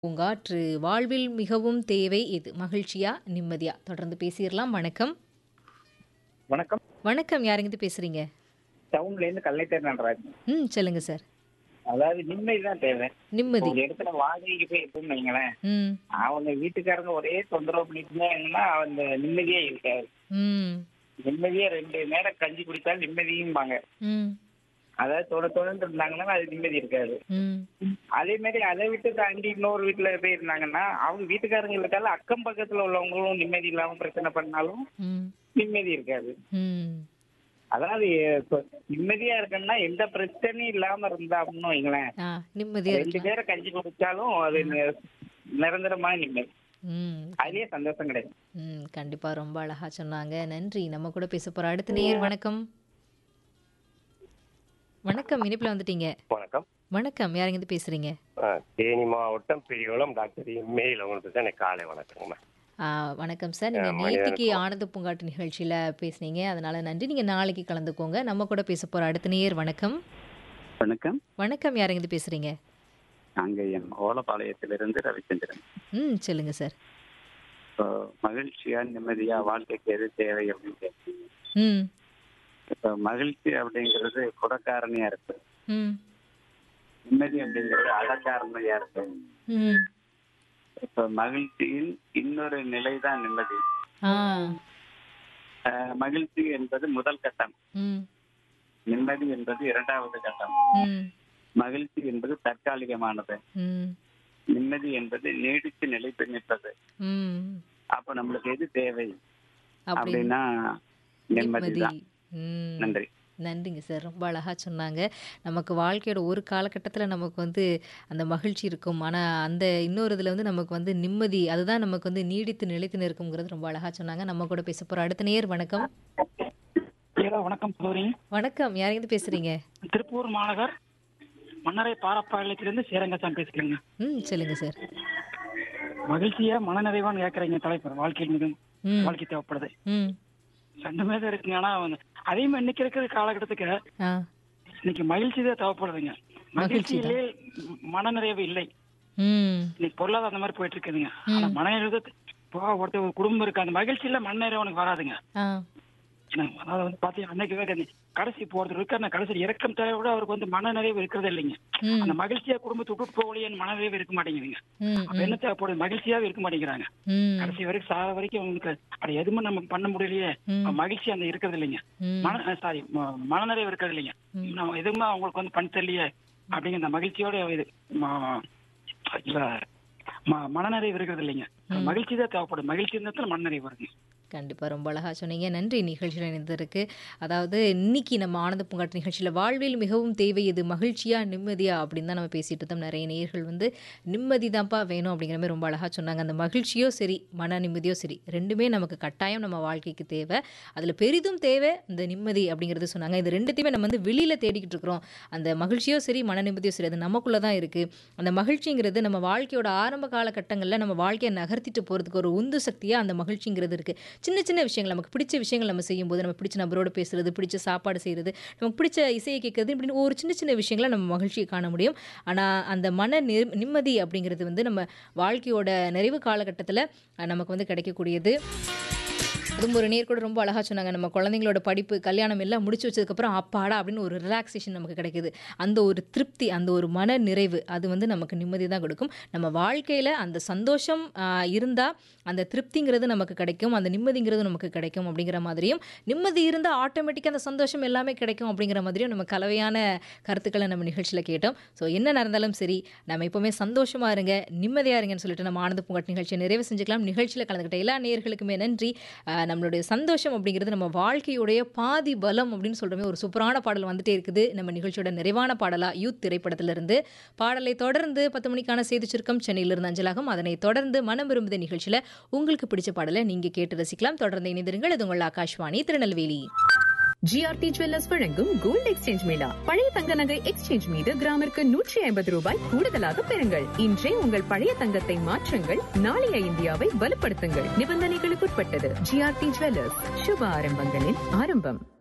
பூங்காற்று வாழ்வில் மிகவும் தேவை இது மகிழ்ச்சியா நிம்மதியா தொடர்ந்து பேசிடலாம் வணக்கம் வணக்கம் வணக்கம் யாருங்கிட்ட பேசுறீங்க டவுன்ல இருந்து கல்லைத்தேர் நடராஜ் ம் சொல்லுங்க சார் அதாவது நிம்மதி தான் தேவை நிம்மதி ஒரு இடத்துல வாடகைக்கு போய் இருக்குன்னு வைங்களேன் ம் அவங்க வீட்டுக்காரங்க ஒரே தொந்தரவு பண்ணிட்டு இருந்தாங்கன்னா அந்த நிம்மதியே இருக்காது ம் நிம்மதியே ரெண்டு நேரம் கஞ்சி குடித்தால் நிம்மதியும்பாங்க ம் அதாவது தொட தொடர்ந்து இருந்தாங்கன்னா அது நிம்மதி இருக்காது ம் அதே மாதிரி அதை விட்டு தாண்டி இன்னொரு வீட்டுல போய் இருந்தாங்கன்னா அவங்க வீட்டுக்காரங்க இருக்கால அக்கம் பக்கத்துல உள்ளவங்களும் நிம்மதி இல்லாம பிரச்சனை பண்ணாலும் ம் நிம்மதி இருக்காது ம் அதாவது இப்ப நிம்மதியா இருக்கணும்னா எந்த பிரச்சனையும் இல்லாம இருந்தா அப்படின்னு வைங்களேன் ஆ நிம்மதியா ரெண்டு இருக்கலாம் பேரை கஞ்சி குடிச்சாலும் அது நி- நிரந்தரமான நிம்மதி ம் அதுலயே சந்தோஷம் கிடையாது ம் கண்டிப்பா ரொம்ப அழகா சொன்னாங்க நன்றி நம்ம கூட பேச போற அடுத்த நேயர் வணக்கம் வணக்கம் இனிப்புல வந்துட்டீங்க வணக்கம் வணக்கம் யாருங்க பேசுறீங்க ஆ, தேனி மாவட்டம் பெரியகுளம் டாக்டர் எம்ஏயில் உங்களுக்கு தான் எனக்கு காலை வணக்கங்கம்மா ஆ, வணக்கம் சார் நீங்க ஆ, மனிதனுக்கு நேத்திக்கு ஆனந்த பூங்காட்டு நிகழ்ச்சியில பேசுனீங்க அதனால நன்றி நீங்க நாளைக்கு கலந்துக்கோங்க நம்ம கூட பேச போற அடுத்த நேயர் வணக்கம் வணக்கம் வணக்கம் யாருங்க பேசுறீங்க நாங்க என் ஓலப்பாளையத்திலிருந்து ரவிச்சந்திரன் ம் சொல்லுங்க சார் இப்போ மகிழ்ச்சியா நிம்மதியா வாழ்க்கைக்கு எது தேவை அப்படின்னு கேட்டீங்க ம் இப்போ மகிழ்ச்சி அப்படிங்கிறது குடக்காரணியா இருக்கு ம் நிம்மதி அப்படிங்கிறது அடக்காரணியா இருக்கு ம் இப்போ மகிழ்ச்சியின் இன்னொரு நிலை தான் நிம்மதி ஆ அஹ், மகிழ்ச்சி என்பது முதல் கட்டம் ம் நிம்மதி என்பது இரண்டாவது கட்டம் ம் மகிழ்ச்சி என்பது தற்காலிகமானது ம் நிம்மதி என்பது நீடித்து நிலைத்து நிற்பது ம் அப்ப நம்மளுக்கு எது தேவை அப்படி அப்படின்னா நிம்மதி நிம்மதி தான் ம் நன்றி நன்றிங்க சார் ரொம்ப அழகாக சொன்னாங்க நமக்கு வாழ்க்கையோட ஒரு காலகட்டத்தில் நமக்கு வந்து அந்த மகிழ்ச்சி இருக்கும் ஆனால் அந்த இன்னொரு இதில் வந்து நமக்கு வந்து நிம்மதி அதுதான் நமக்கு வந்து நீடித்து நிலைத்து நிற்குங்கிறது ரொம்ப அழகாக சொன்னாங்க நம்ம கூட பேச போகிற அடுத்த நேயர் வணக்கம் ஹலோ வணக்கம் சௌரி வணக்கம் யாரையும் பேசுகிறீங்க திருப்பூர் மாநகர் மன்னரை பாரப்பாளையத்திலிருந்து சேரங்கசாமி பேசுகிறேங்க ம் சொல்லுங்க சார் மகிழ்ச்சியா மனநிறைவான்னு கேட்குறீங்க தலைவர் வாழ்க்கையில் மிகவும் ம் வாழ்க்கை தேவைப்படுது ம் ரெண்டுமே தான் இருக்குங்க ஆனா வந்து அதே மாதிரி இன்னைக்கு இருக்கிற காலகட்டத்துக்கு ஆ இன்னைக்கு மகிழ்ச்சி தான் தேவைப்படுதுங்க மகிழ்ச்சி தான். மகிழ்ச்சியிலே மனநிறைவு இல்லை ம் இன்னைக்கு பொருளாதாரம் அந்த மாதிரி போயிட்டு இருக்குதுங்க ஆனா மனநிறைவு தான் இப்போ ஒருத்தர் ஒரு குடும்பம் இருக்கு அந்த மகிழ்ச்சியில மனநிறைவு உனக்கு வராதுங்க ஆ ஏன்னா, அதாவது வந்து பாத்தீங்கன்னா அன்னைக்கு வேக கடைசி போறது இருக்கு அந்த கடைசி இறக்கம் தேவை விட அவருக்கு வந்து மனநிறைவு இருக்கிறது இல்லைங்க ம் அந்த மகிழ்ச்சியா குடும்பத்தை விட்டுட்டு போகலையே மனநிறைவு இருக்க மாட்டேங்குதுங்க ம் அப்ப என்ன தேவைப்படுது மகிழ்ச்சியாவே இருக்க மாட்டேங்கிறாங்க ம் கடைசி வரைக்கும் சாக வரைக்கும் அவங்களுக்கு அது எதுவுமே நம்ம பண்ண முடியலையே ம். அப்ப மகிழ்ச்சி அந்த இருக்கிறது இல்லைங்க ம் மன சாரி மனநிறைவு இருக்கிறது இல்லைங்க நம்ம எதுவுமே அவங்களுக்கு வந்து பண்ண தெரியலையே அப்படிங்கிற அந்த மகிழ்ச்சியோட இது ம- இல்ல ம- மனநிறைவு இருக்கிறது இல்லைங்க மகிழ்ச்சி தான் தேவைப்படும் மகிழ்ச்சி இருந்தா மனநிறைவு வருங்க கண்டிப்பாக ரொம்ப அழகாக சொன்னீங்க நன்றி நிகழ்ச்சியில் இணைந்திருக்கு அதாவது இன்னைக்கு நம்ம ஆனந்த பூங்காட்டு நிகழ்ச்சியில் வாழ்வில் மிகவும் தேவை இது மகிழ்ச்சியா நிம்மதியா அப்படின்னு தான் நம்ம பேசிட்டு இருந்தோம் நிறைய நேயர்கள் வந்து நிம்மதி தான்ப்பா வேணும் அப்படிங்கிற மாதிரி ரொம்ப அழகாக சொன்னாங்க அந்த மகிழ்ச்சியோ சரி மன நிம்மதியோ சரி ரெண்டுமே நமக்கு கட்டாயம் நம்ம வாழ்க்கைக்கு தேவை அதில் பெரிதும் தேவை இந்த நிம்மதி அப்படிங்கிறது சொன்னாங்க இது ரெண்டுத்தையுமே நம்ம வந்து வெளியில் தேடிக்கிட்டு இருக்கிறோம் அந்த மகிழ்ச்சியோ சரி மன நிம்மதியோ சரி அது நமக்குள்ளே தான் இருக்குது அந்த மகிழ்ச்சிங்கிறது நம்ம வாழ்க்கையோட ஆரம்ப காலகட்டங்களில் நம்ம வாழ்க்கையை நகர்த்திட்டு போகிறதுக்கு ஒரு உந்து சக்தியாக அந்த மகிழ்ச்சிங்கிறது இருக்குது சின்ன சின்ன விஷயங்கள் நமக்கு பிடிச்ச விஷயங்கள் நம்ம செய்யும்போது நம்ம பிடிச்ச நபரோட பேசுறது பிடிச்ச சாப்பாடு செய்கிறது நமக்கு பிடிச்ச இசையை கேட்கறது இப்படின்னு ஒரு சின்ன சின்ன விஷயங்களை நம்ம மகிழ்ச்சியை காண முடியும் ஆனால் அந்த மன நி நிம்மதி அப்படிங்கிறது வந்து நம்ம வாழ்க்கையோட நிறைவு காலகட்டத்தில் நமக்கு வந்து கிடைக்கக்கூடியது அதுவும் ஒரு நேர் கூட ரொம்ப அழகாக சொன்னாங்க நம்ம குழந்தைங்களோட படிப்பு கல்யாணம் எல்லாம் முடிச்சு வச்சதுக்கப்புறம் அப்பாடா அப்படின்னு ஒரு ரிலாக்ஸேஷன் நமக்கு கிடைக்குது அந்த ஒரு திருப்தி அந்த ஒரு மன நிறைவு அது வந்து நமக்கு நிம்மதி தான் கொடுக்கும் நம்ம வாழ்க்கையில் அந்த சந்தோஷம் இருந்தால் அந்த திருப்திங்கிறது நமக்கு கிடைக்கும் அந்த நிம்மதிங்கிறது நமக்கு கிடைக்கும் அப்படிங்கிற மாதிரியும் நிம்மதி இருந்தால் ஆட்டோமேட்டிக்காக அந்த சந்தோஷம் எல்லாமே கிடைக்கும் அப்படிங்கிற மாதிரியும் நம்ம கலவையான கருத்துக்களை நம்ம நிகழ்ச்சியில் கேட்டோம் ஸோ என்ன நடந்தாலும் சரி நம்ம எப்போவுமே சந்தோஷமாக இருங்க நிம்மதியாக இருங்கன்னு சொல்லிட்டு நம்ம ஆனந்த பூங்காட் நிகழ்ச்சியை நிறைவு செஞ்சுக்கலாம் நிகழ்ச்சியில் கலந்துக்கிட்ட எல்லா நேயர்களுக்குமே நன்றி ஆஹ் நம்மளுடைய சந்தோஷம் அப்படிங்கிறது நம்ம வாழ்க்கையுடைய பாதி பலம் அப்படின்னு சொல்கிறமே ஒரு சூப்பரான பாடல் வந்துட்டே இருக்குது நம்ம நிகழ்ச்சியோட நிறைவான பாடலாக யூத் திரைப்படத்திலிருந்து பாடலை தொடர்ந்து பத்து மணிக்கான செய்தி சுருக்கம் சென்னையிலிருந்து அஞ்சலாகும் அதனை தொடர்ந்து மனம் விரும்புத நிகழ்ச்சியில் உங்களுக்கு பிடிச்ச பாடலை நீங்கள் கேட்டு ரசிக்கலாம் தொடர்ந்து இணைந்திருங்கள் இது உங்கள் ஆகாஷ்வாணி திருநெல்வேலி ஜிஆர்டி ஜுவல்லர்ஸ் வழங்கும் கோல்ட் எக்ஸ்சேஞ்ச் மேளா பழைய தங்க நகை எக்ஸ்சேஞ்ச் மீது கிராமிற்கு நூற்றி ஐம்பது ரூபாய் கூடுதலாக பெறுங்கள் இன்றே உங்கள் பழைய தங்கத்தை மாற்றுங்கள் நாளைய இந்தியாவை வலுப்படுத்துங்கள் நிபந்தனைகளுக்குட்பட்டது ஜிஆர்டி ஜுவல்லர்ஸ் சுப ஆரம்பங்களின் ஆரம்பம்